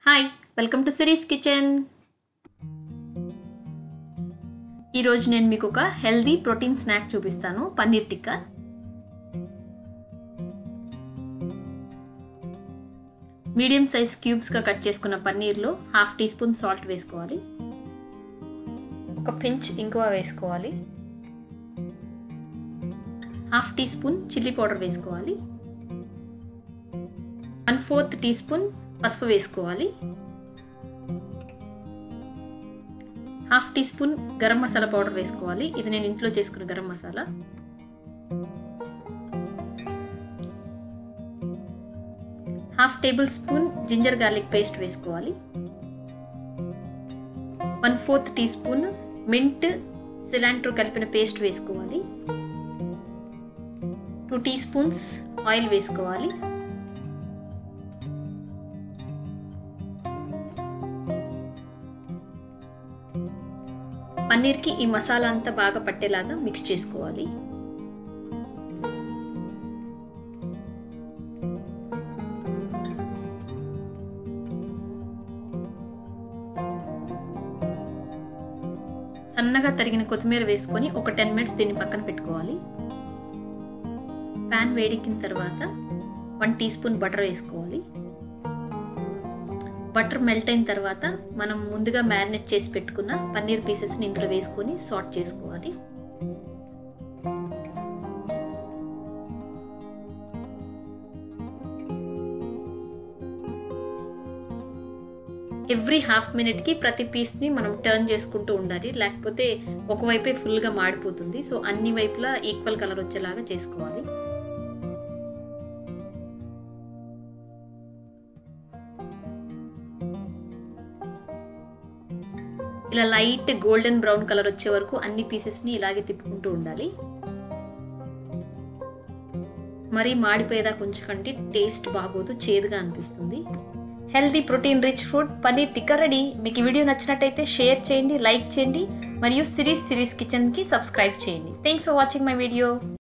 hi welcome to Siri's kitchen ఈరోజు నేను మీకు ఒక హెల్దీ ప్రోటీన్ స్నాక్ చూపిస్తాను పన్నీర్ టిక్కా మీడియం సైజ్ క్యూబ్స్గా కట్ చేసుకున్న పన్నీర్లో హాఫ్ టీ స్పూన్ సాల్ట్ వేసుకోవాలి ఒక పించ్ ఇంగువ వేసుకోవాలి half teaspoon chilli powder వేసుకోవాలి వన్ ఫోర్త్ టీ స్పూన్ పసుపు వేసుకోవాలి half teaspoon garam masala powder వేసుకోవాలి ఇది నేను ఇంట్లో చేసుకున్న garam masala half tablespoon ginger garlic paste వేసుకోవాలి one fourth teaspoon mint cilantro కలిపిన పేస్ట్ వేసుకోవాలి టూ టీ స్పూన్స్ ఆయిల్ వేసుకోవాలి పన్నీర్కి ఈ మసాలా అంతా బాగా పట్టేలాగా మిక్స్ చేసుకోవాలి సన్నగా తరిగిన కొత్తిమీర వేసుకొని ఒక టెన్ మినిట్స్ దీన్ని పక్కన పెట్టుకోవాలి ప్యాన్ వేడెక్కిన తర్వాత వన్ టీ స్పూన్ బటర్ వేసుకోవాలి బటర్ మెల్ట్ అయిన తర్వాత మనం ముందుగా మ్యారినేట్ చేసి పెట్టుకున్న పన్నీర్ పీసెస్ని ఇందులో వేసుకొని సాట్ చేసుకోవాలి ఎవ్రీ హాఫ్ మినిట్కి ప్రతి పీస్ని మనం టర్న్ చేసుకుంటూ ఉండాలి లేకపోతే ఒకవైపే ఫుల్గా మాడిపోతుంది సో అన్ని వైపులా ఈక్వల్ కలర్ వచ్చేలాగా చేసుకోవాలి ఇలా లైట్ గోల్డెన్ బ్రౌన్ కలర్ వచ్చే వరకు అన్ని పీసెస్ని ఇలాగే తిప్పుకుంటూ ఉండాలి మరీ మాడిపోయేదాకా ఉంచకండి టేస్ట్ బాగోదు చేదుగా అనిపిస్తుంది healthy protein rich food paneer tikka ready మీకు ఈ వీడియో నచ్చినట్టయితే షేర్ చేయండి లైక్ చేయండి మరియు సిరీస్ సిరీస్ కిచెన్కి సబ్స్క్రైబ్ చేయండి thanks for watching my video